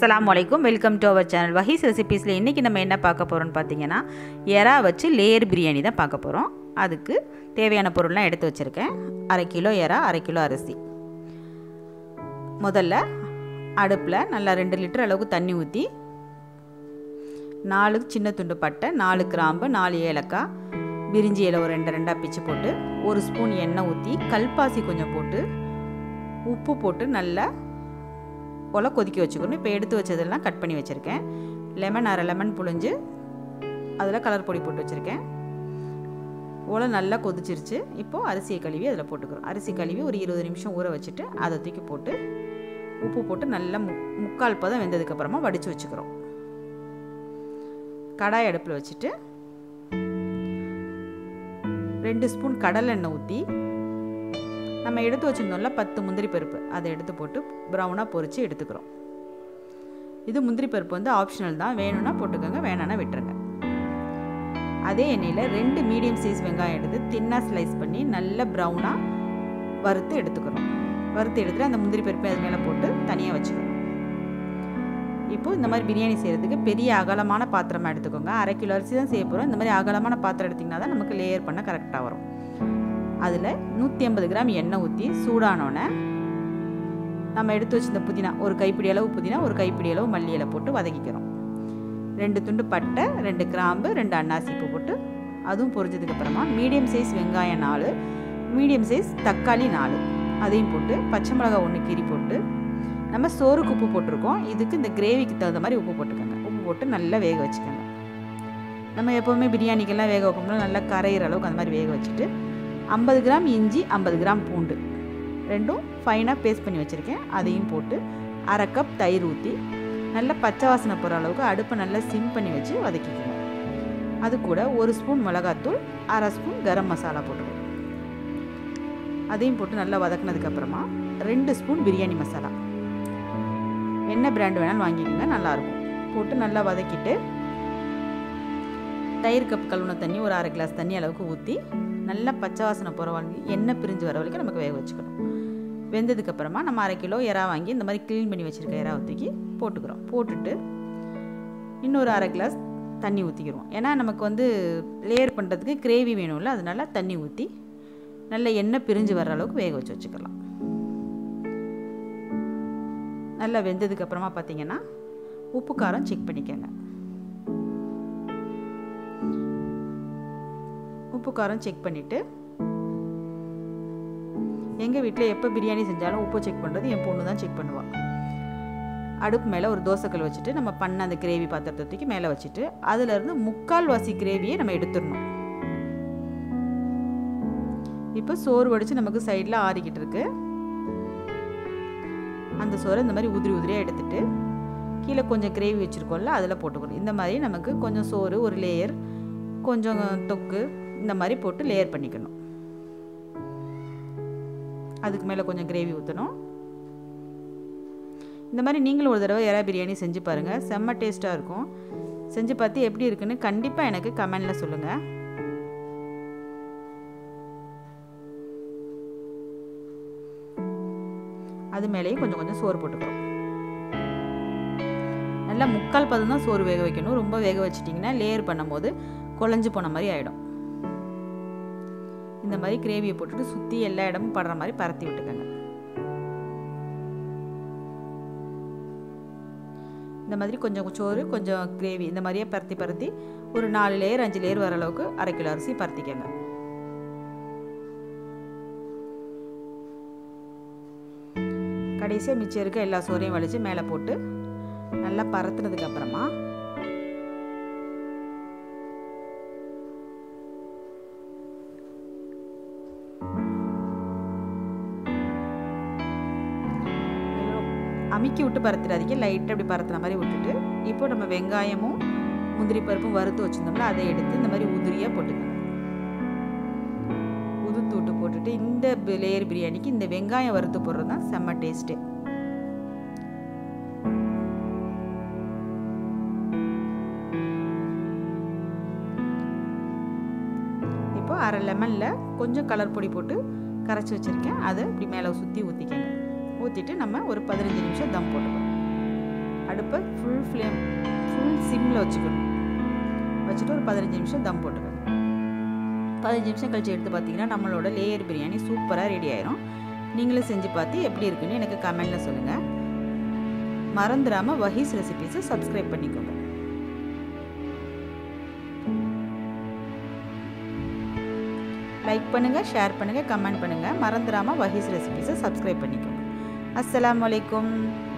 அஸ்ஸலாமு அலைக்கும் welcome to our channel Vahees ரெசிபீஸில் இன்றைக்கி நம்ம என்ன பார்க்க போகிறோம்னு பார்த்தீங்கன்னா எறா வச்சு லேயர் பிரியாணி தான் பார்க்க போகிறோம் அதுக்கு தேவையான பொருள்லாம் எடுத்து வச்சுருக்கேன் அரை கிலோ எறா அரை கிலோ அரிசி முதல்ல அடுப்பில் நல்லா ரெண்டு லிட்டர் அளவுக்கு தண்ணி ஊற்றி நாலு சின்ன துண்டு பட்டை நாலு கிராம்பு நாலு ஏலக்காய் பிரிஞ்சி இலை ஒரு ரெண்டு ரெண்டாக பிச்சு போட்டு ஒரு ஸ்பூன் எண்ணெய் ஊற்றி கல்பாசி கொஞ்சம் போட்டு உப்பு போட்டு நல்லா போல் கொதிக்க வச்சுக்கணும் இப்போ எடுத்து வச்சதெல்லாம் கட் பண்ணி வச்சுருக்கேன் லெமன் அரை லெமன் புழிஞ்சு அதில் கலர் பொடி போட்டு வச்சுருக்கேன் ஓலை நல்லா கொதிச்சிருச்சு இப்போது அரிசியை கழுவி அதில் போட்டுக்கிறோம் அரிசி கழுவி ஒரு இருபது நிமிஷம் ஊற வச்சுட்டு அதை தூக்கி போட்டு உப்பு போட்டு நல்லா மு முக்கால் பதம் வெந்ததுக்கப்புறமா வடித்து வச்சுக்கிறோம் கடாய் அடுப்பில் வச்சுட்டு ரெண்டு ஸ்பூன் கடலெண்ணெய் ஊற்றி நம்ம எடுத்து வச்சுருந்தோம்ல பத்து முந்திரி பருப்பு அதை எடுத்து போட்டு ப்ரௌனாக பொரித்து எடுத்துக்கிறோம் இது முந்திரி பருப்பு வந்து ஆப்ஷனல் தான் வேணும்னா போட்டுக்கோங்க வேணான்னா விட்டுருங்க அதே எண்ணெயில் ரெண்டு மீடியம் சைஸ் வெங்காயம் எடுத்து தின்னாக ஸ்லைஸ் பண்ணி நல்ல ப்ரௌனாக வறுத்து எடுத்துக்கிறோம் வறுத்து எடுத்துகிட்டு அந்த முந்திரி பருப்பை அது மேலே போட்டு தனியாக வச்சுக்கணும் இப்போது இந்த மாதிரி பிரியாணி செய்கிறதுக்கு பெரிய அகலமான பாத்திரமாக எடுத்துக்கோங்க அரை கிலோ அரிசி தான் செய்ய போகிறோம் இந்த மாதிரி அகலமான பாத்திரம் எடுத்திங்கன்னா தான் நமக்கு லேயர் பண்ண கரெக்டாக வரும் அதில் நூற்றி ஐம்பது கிராம் எண்ணெய் ஊற்றி சூடானோன்னே நம்ம எடுத்து வச்சிருந்த புதினா ஒரு கைப்பிடி அளவு புதினா ஒரு கைப்பிடி அளவு மல்லி இலை போட்டு வதக்கிக்கிறோம் ரெண்டு துண்டு பட்டை ரெண்டு கிராம்பு ரெண்டு அன்னாசி பூ போட்டு அதுவும் பொரிஞ்சதுக்கப்புறமா மீடியம் சைஸ் வெங்காயம் நாலு மீடியம் சைஸ் தக்காளி நாலு அதையும் போட்டு பச்சை மிளகா ஒன்று கீரி போட்டு நம்ம சோறுக்கு உப்பு போட்டிருக்கோம் இதுக்கு இந்த கிரேவிக்கு தகுந்த மாதிரி உப்பு போட்டுக்கோங்க உப்பு போட்டு நல்லா வேக வச்சுக்கோங்க நம்ம எப்போவுமே பிரியாணிக்கெல்லாம் வேக வைப்போம்னா நல்லா கரையிற அளவுக்கு அந்த மாதிரி வேக வச்சுட்டு ஐம்பது கிராம் இஞ்சி ஐம்பது கிராம் பூண்டு ரெண்டும் ஃபைனாக பேஸ்ட் பண்ணி வச்சுருக்கேன் அதையும் போட்டு அரை கப் தயிர் ஊற்றி நல்லா பச்சை வாசனை போகிற அளவுக்கு அடுப்பை நல்லா சிம் பண்ணி வச்சு வதக்கிக்கணும் அது கூட ஒரு ஸ்பூன் மிளகாத்தூள் அரை ஸ்பூன் கரம் மசாலா போட்டுக்கணும் அதையும் போட்டு நல்லா வதக்குனதுக்கப்புறமா ரெண்டு ஸ்பூன் பிரியாணி மசாலா என்ன பிராண்ட் வேணாலும் வாங்கிக்கோங்க நல்லாயிருக்கும் போட்டு நல்லா வதக்கிட்டு தயிர் கப் கழுவுன தண்ணி ஒரு அரை கிளாஸ் தண்ணி அளவுக்கு ஊற்றி நல்லா பச்சை வாசனை போகிற வாங்கி எண்ணெய் பிரிஞ்சு வர வரைக்கும் நமக்கு வேக வச்சுக்கணும் வெந்ததுக்கப்புறமா நம்ம அரை கிலோ இறா வாங்கி இந்த மாதிரி க்ளீன் பண்ணி வச்சுருக்க இறா தூக்கி போட்டுக்கிறோம் போட்டுட்டு இன்னொரு அரை கிளாஸ் தண்ணி ஊற்றிக்கிறோம் ஏன்னா நமக்கு வந்து லேயர் பண்ணுறதுக்கு கிரேவி வேணும்ல அதனால தண்ணி ஊற்றி நல்ல எண்ணெய் பிரிஞ்சு வர அளவுக்கு வேக வச்சு வச்சுக்கலாம் நல்லா வெந்ததுக்கப்புறமா பார்த்தீங்கன்னா உப்பு காரம் செக் பண்ணிக்கோங்க உப்பு காரம் செக் பண்ணிவிட்டு எங்கள் வீட்டில் எப்போ பிரியாணி செஞ்சாலும் உப்பு செக் பண்ணுறது என் பொண்ணு தான் செக் பண்ணுவாள் அடுப்பு மேலே ஒரு தோசைக்கல் வச்சுட்டு நம்ம பண்ண அந்த கிரேவி பாத்திரத்தை தூக்கி மேலே வச்சுட்டு அதுலேருந்து முக்கால் வாசி கிரேவியை நம்ம எடுத்துடணும் இப்போ சோறு வடித்து நமக்கு சைடில் ஆறிக்கிட்டு இருக்கு அந்த சோறை இந்த மாதிரி உதிரி உதிரியாக எடுத்துட்டு கீழே கொஞ்சம் கிரேவி வச்சுருக்கோம்ல அதில் போட்டுக்கணும் இந்த மாதிரி நமக்கு கொஞ்சம் சோறு ஒரு லேயர் கொஞ்சம் தொக்கு இந்த மாதிரி போட்டு லேயர் பண்ணிக்கணும் அதுக்கு மேலே கொஞ்சம் கிரேவி ஊற்றணும் இந்த மாதிரி நீங்களும் ஒரு தடவை எறா பிரியாணி செஞ்சு பாருங்கள் செம்ம டேஸ்ட்டாக இருக்கும் செஞ்சு பார்த்து எப்படி இருக்குன்னு கண்டிப்பாக எனக்கு கமெண்டில் சொல்லுங்கள் அது மேலேயும் கொஞ்சம் கொஞ்சம் சோறு போட்டுக்கிறோம் நல்லா முக்கால் பதம் தான் சோறு வேக வைக்கணும் ரொம்ப வேக வச்சிட்டிங்கன்னா லேயர் பண்ணும்போது குழஞ்சு போன மாதிரி ஆகிடும் இந்த மாதிரி கிரேவியை போட்டுட்டு சுற்றி எல்லா இடமும் படுற மாதிரி பரத்தி விட்டுக்கோங்க இந்த மாதிரி கொஞ்சம் சோறு கொஞ்சம் கிரேவி இந்த மாதிரியே பரத்தி பரத்தி ஒரு நாலு லேயர் அஞ்சு லேயர் வர அளவுக்கு அரை கிலோ அரிசி பரத்திக்கோங்க கடைசியாக மிச்சம் இருக்க எல்லா சோறையும் வலித்து மேலே போட்டு நல்லா பரத்துனதுக்கு அப்புறமா அமுக்கி விட்டு பரத்திடாதீங்க லைட்டாக அப்படி பரத்துன மாதிரி விட்டுட்டு இப்போ நம்ம வெங்காயமும் முந்திரி பருப்பும் வறுத்து வச்சுருந்தோம்ல அதை எடுத்து இந்த மாதிரி உதிரியாக போட்டுக்கோங்க உதுத்து விட்டு போட்டுட்டு இந்த லேயர் பிரியாணிக்கு இந்த வெங்காயம் வறுத்து போடுறது தான் செம்ம டேஸ்ட்டு இப்போ அரை லெமனில் கொஞ்சம் கலர் பொடி போட்டு கரைச்சி வச்சுருக்கேன் அதை இப்படி மேலே சுற்றி ஊற்றிக்கங்க ஊற்றிட்டு நம்ம ஒரு பதினஞ்சு நிமிஷம் தம் போட்டுக்கலாம் அடுப்பை ஃபுல் ஃப்ளேம் ஃபுல் சிம்மில் வச்சுக்கணும் வச்சுட்டு ஒரு பதினஞ்சு நிமிஷம் தம் போட்டுக்கணும் பதினஞ்சு நிமிஷம் கழிச்சு எடுத்து பார்த்தீங்கன்னா நம்மளோட லேயர் பிரியாணி சூப்பராக ரெடி ஆயிரும் நீங்களும் செஞ்சு பார்த்து எப்படி இருக்குன்னு எனக்கு கமெண்டில் சொல்லுங்கள் மறந்துடாமல் வஹீஸ் ரெசிபீஸை சப்ஸ்கிரைப் பண்ணிக்கோங்க லைக் பண்ணுங்கள் ஷேர் பண்ணுங்கள் கமெண்ட் பண்ணுங்கள் மறந்துடாமல் வஹீஸ் ரெசிபீஸை சப்ஸ்கிரைப் பண்ணிக்கோங்க அஸ்ஸலாமு அலைக்கும்